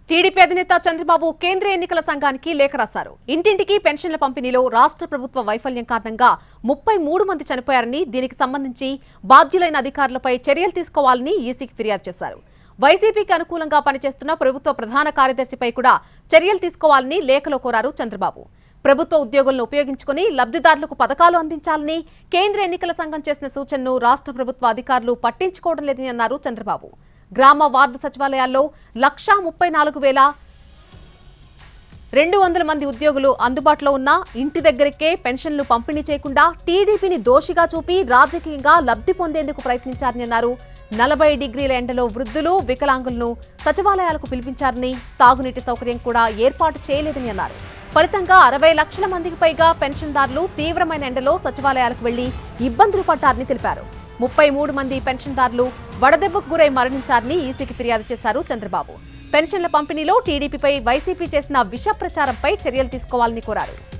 TDP అధినేత చంద్రబాబు కేంద్ర ఎన్నికల సంఘానికి లేఖ రాశారు ఇంటింటికి పెన్షన్ల పంపిణీలో రాష్ట్ర ప్రభుత్వ వైఫల్యం కారణంగా ముప్పై మూడు మంది చనిపోయారని దీనికి సంబంధించి బాధ్యులైన అధికారులపై చర్యలు తీసుకోవాలని ఈసీకి ఫిర్యాదు చేశారు వైసీపీకి అనుకూలంగా పనిచేస్తున్న ప్రభుత్వ ప్రధాన కార్యదర్శిపై కూడా చర్యలు తీసుకోవాలని లేఖలో కోరారు చంద్రబాబు ప్రభుత్వ ఉద్యోగులను ఉపయోగించుకుని లబ్ధిదారులకు పథకాలు అందించాలని కేంద్ర ఎన్నికల సంఘం చేసిన సూచనను రాష్ట్ర ప్రభుత్వ అధికారులు పట్టించుకోవడం లేదని అన్నారు చంద్రబాబు గ్రామ వార్డు సచివాలయాల్లో లక్షా ముప్పై నాలుగు వేల రెండు వందల మంది ఉద్యోగులు అందుబాటులో ఉన్న ఇంటి దగ్గరికే పెన్షన్లు పంపిణీ చేయకుండా టీడీపీని దోషిగా చూపి రాజకీయంగా లబ్ధి పొందేందుకు ప్రయత్నించారని అన్నారు నలభై డిగ్రీల ఎండలో వృద్ధులు వికలాంగులను సచివాలయాలకు పిలిపించారని తాగునీటి సౌకర్యం కూడా ఏర్పాటు చేయలేదని అన్నారు ఫలితంగా అరవై లక్షల మందికి పైగా పెన్షన్దారులు తీవ్రమైన ఎండలో సచివాలయాలకు వెళ్లి ఇబ్బందులు పడ్డారని తెలిపారు ముప్పై మూడు మంది పెన్షన్దారులు వడదెబ్బకు గురై మరణించారని ఈసీకి ఫిర్యాదు చేశారు చంద్రబాబు పెన్షన్ల పంపిణీలో టీడీపీపై వైసీపీ చేసిన విష ప్రచారంపై చర్యలు తీసుకోవాలని కోరారు